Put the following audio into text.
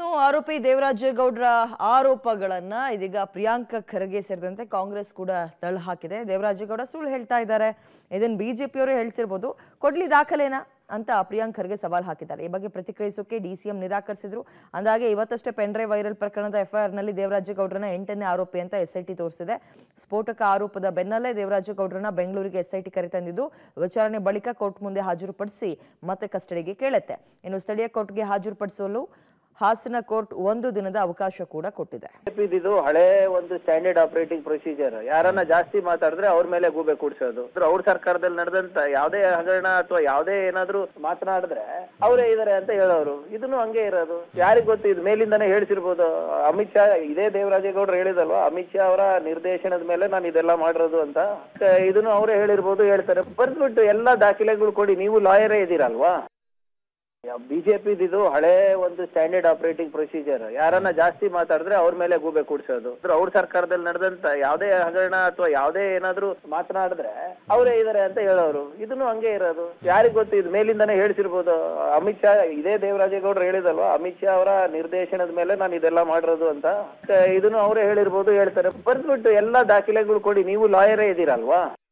ಇನ್ನು ಆರೋಪಿ ದೇವರಾಜೇಗೌಡರ ಆರೋಪಗಳನ್ನ ಇದೀಗ ಪ್ರಿಯಾಂಕ ಖರ್ಗೆ ಸೇರಿದಂತೆ ಕಾಂಗ್ರೆಸ್ ಕೂಡ ತಳ್ಳ ಹಾಕಿದೆ ದೇವರಾಜೇಗೌಡ ಸುಳ್ಳು ಹೇಳ್ತಾ ಇದ್ದಾರೆ ಇದನ್ನ ಬಿಜೆಪಿಯವರು ಹೇಳ್ಸಿರ್ಬೋದು ಕೊಡ್ಲಿ ದಾಖಲೆನಾ ಅಂತ ಪ್ರಿಯಾಂಕ್ ಖರ್ಗೆ ಸವಾಲ್ ಹಾಕಿದ್ದಾರೆ ಈ ಬಗ್ಗೆ ಪ್ರತಿಕ್ರಿಯಿಸೋಕೆ ಡಿಸಿಎಂ ನಿರಾಕರಿಸಿದ್ರು ಅಂದಾಗೆ ಇವತ್ತಷ್ಟೇ ಪೆನ್ಡ್ರೈವ್ ವೈರಲ್ ಪ್ರಕರಣದ ಎಫ್ಐಆರ್ ನಲ್ಲಿ ದೇವರಾಜೇಗೌಡರನ್ನ ಎಂಟನೇ ಆರೋಪಿ ಅಂತ ಎಸ್ಐಟಿ ತೋರಿಸಿದೆ ಸ್ಫೋಟಕ ಆರೋಪದ ಬೆನ್ನಲ್ಲೇ ದೇವರಾಜೇಗೌಡರನ್ನ ಬೆಂಗಳೂರಿಗೆ ಎಸ್ಐಟಿ ಕರೆತಂದಿದ್ದು ವಿಚಾರಣೆ ಬಳಿಕ ಕೋರ್ಟ್ ಮುಂದೆ ಹಾಜರುಪಡಿಸಿ ಮತ್ತೆ ಕಸ್ಟಡಿಗೆ ಕೇಳುತ್ತೆ ಇನ್ನು ಸ್ಥಳೀಯ ಕೋರ್ಟ್ಗೆ ಹಾಜರುಪಡಿಸಲು ಹಾಸನ ಕೋರ್ಟ್ ಒಂದು ದಿನದ ಅವಕಾಶ ಕೂಡ ಕೊಟ್ಟಿದೆ ಇದು ಹಳೆ ಒಂದು ಸ್ಟ್ಯಾಂಡರ್ಡ್ ಆಪರೇಟಿಂಗ್ ಪ್ರೊಸೀಜರ್ ಯಾರನ್ನ ಜಾಸ್ತಿ ಮಾತಾಡಿದ್ರೆ ಅವ್ರ ಮೇಲೆ ಗೂಬೆ ಕೂಡ್ಸೋದು ಅವ್ರ ಸರ್ಕಾರದಲ್ಲಿ ನಡೆದಂತ ಯಾವ್ದೇ ಹಗರಣ ಅಥವಾ ಯಾವ್ದೇ ಏನಾದ್ರು ಮಾತನಾಡಿದ್ರೆ ಅವರೇ ಇದಾರೆ ಅಂತ ಹೇಳೋರು ಇದನ್ನು ಹಂಗೆ ಇರೋದು ಯಾರಿಗ್ ಗೊತ್ತು ಇದು ಮೇಲಿಂದಾನೇ ಹೇಳ್ಸಿರ್ಬೋದು ಅಮಿತ್ ಶಾ ಇದೇ ದೇವರಾಜೇಗೌಡರು ಹೇಳಿದಲ್ವಾ ಅಮಿತ್ ಶಾ ಅವರ ನಿರ್ದೇಶನದ ಮೇಲೆ ನಾನು ಇದೆಲ್ಲ ಮಾಡಿರೋದು ಅಂತ ಕ- ಇದನ್ನು ಅವರೇ ಹೇಳಿರ್ಬೋದು ಹೇಳ್ತಾರೆ ಬರ್ದ್ಬಿಟ್ಟು ಎಲ್ಲಾ ದಾಖಲೆಗಳು ಕೊಡಿ ನೀವು ಲಾಯರೇ ಇದ್ದೀರಲ್ವಾ ಬಿಜೆಪಿ ಇದು ಹಳೆ ಒಂದು ಸ್ಟ್ಯಾಂಡರ್ಡ್ ಆಪರೇಟಿಂಗ್ ಪ್ರೊಸೀಜರ್ ಯಾರನ್ನ ಜಾಸ್ತಿ ಮಾತಾಡಿದ್ರೆ ಅವ್ರ ಮೇಲೆ ಗೂಬೆ ಕೂಡ್ಸೋದು ಅವ್ರ ಸರ್ಕಾರದಲ್ಲಿ ನಡೆದಂತ ಯಾವ್ದೇ ಹಗರಣ ಅಥವಾ ಯಾವ್ದೇ ಏನಾದ್ರು ಮಾತನಾಡಿದ್ರೆ ಅವರೇ ಇದಾರೆ ಅಂತ ಹೇಳೋರು ಇದನ್ನು ಹಂಗೆ ಇರೋದು ಯಾರಿಗ್ ಗೊತ್ತು ಇದು ಮೇಲಿಂದಾನೇ ಹೇಳ್ಸಿರ್ಬೋದು ಅಮಿತ್ ಶಾ ಇದೇ ದೇವರಾಜೇಗೌಡರು ಹೇಳಿದಲ್ವಾ ಅಮಿತ್ ಶಾ ಅವರ ನಿರ್ದೇಶನದ ಮೇಲೆ ನಾನು ಇದೆಲ್ಲ ಮಾಡಿರೋದು ಅಂತ ಕ- ಇದನ್ನು ಅವರೇ ಹೇಳಿರ್ಬೋದು ಹೇಳ್ತಾರೆ ಬರ್ದ್ಬಿಟ್ಟು ಎಲ್ಲಾ ದಾಖಲೆಗಳು ಕೊಡಿ ನೀವು ಲಾಯರೇ ಇದ್ದೀರಲ್ವಾ